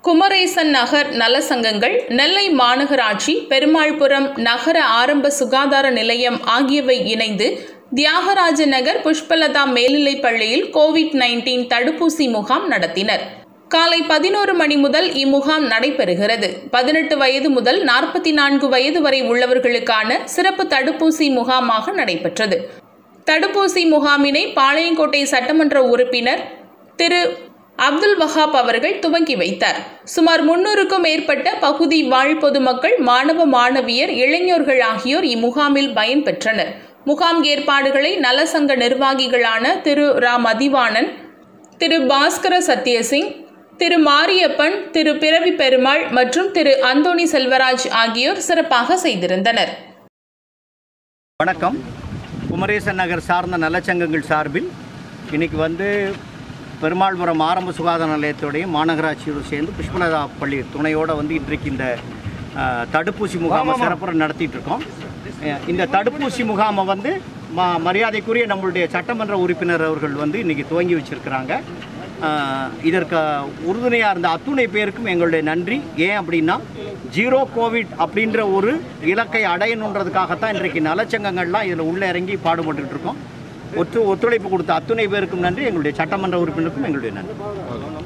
குமரேசன் நகர் நலசங்கங்கள் நெல்லை மாநகராட்சி பெருமாள்புரம் நகர ஆரம்ப சுகாதார நிலையம் ஆகியவை இணைந்து தியாகராஜ நகர் புஷ்பலதா மேல்நிலைப் பள்ளியில் கோவிட் நைன்டீன் தடுப்பூசி முகாம் நடத்தினர் காலை பதினோரு மணி முதல் இம்முகாம் நடைபெறுகிறது பதினெட்டு வயது முதல் நாற்பத்தி நான்கு வயது வரை உள்ளவர்களுக்கான சிறப்பு தடுப்பூசி முகாமாக நடைபெற்றது தடுப்பூசி முகாமினை பாளையங்கோட்டை சட்டமன்ற உறுப்பினர் திரு அப்துல் வஹாப் அவர்கள் துவங்கி வைத்தார் சுமார் முன்னூறுக்கும் மேற்பட்ட பகுதி வாழ் பொதுமக்கள் மாணவ மாணவியர் இளைஞர்கள் ஆகியோர் இம்முகாமில் பயன்பெற்றனர் முகாம் ஏற்பாடுகளை நலசங்க நிர்வாகிகளான திரு ரா மதிவாணன் திரு பாஸ்கர சத்யசிங் திரு மாரியப்பன் திரு பிறவி பெருமாள் மற்றும் திரு அந்தோணி செல்வராஜ் ஆகியோர் சிறப்பாக செய்திருந்தனர் வணக்கம் குமரேசன் நகர் சார்ந்த நலச்சங்கங்கள் சார்பில் இன்னைக்கு வந்து பெருமாள்புரம் ஆரம்ப சுகாதார நிலையத்தோடையும் மாநகராட்சியோடு சேர்ந்து புஷ்பலதா பள்ளி துணையோடு வந்து இன்றைக்கு இந்த அஹ், தடுப்பூசி முகாமை சிறப்புற நடத்திட்டு இருக்கோம் அஹ், இந்த தடுப்பூசி முகாமை வந்து ம மரியாதைக்குரிய நம்மளுடைய சட்டமன்ற உறுப்பினர் அவர்கள் வந்து இன்னைக்கு துவங்கி வச்சிருக்கிறாங்க அஹ், இதற்கு உறுதுணையாக இருந்த அத்துணை பேருக்கும் எங்களுடைய நன்றி ஏன் அப்படின்னா ஜீரோ கோவிட் அப்படின்ற ஒரு இலக்கை அடையணுன்றதுக்காகத்தான் இன்றைக்கு நலச்சங்கங்கள்லாம் இதில் உள்ளே இறங்கி பாடுபட்டுட்டு இருக்கோம் ஒத்து ஒத்துழைப்பு கொடுத்த அத்துணை பேருக்கும் நன்றி எங்களுடைய சட்டமன்ற உறுப்பினருக்கும் எங்களுடைய நன்றி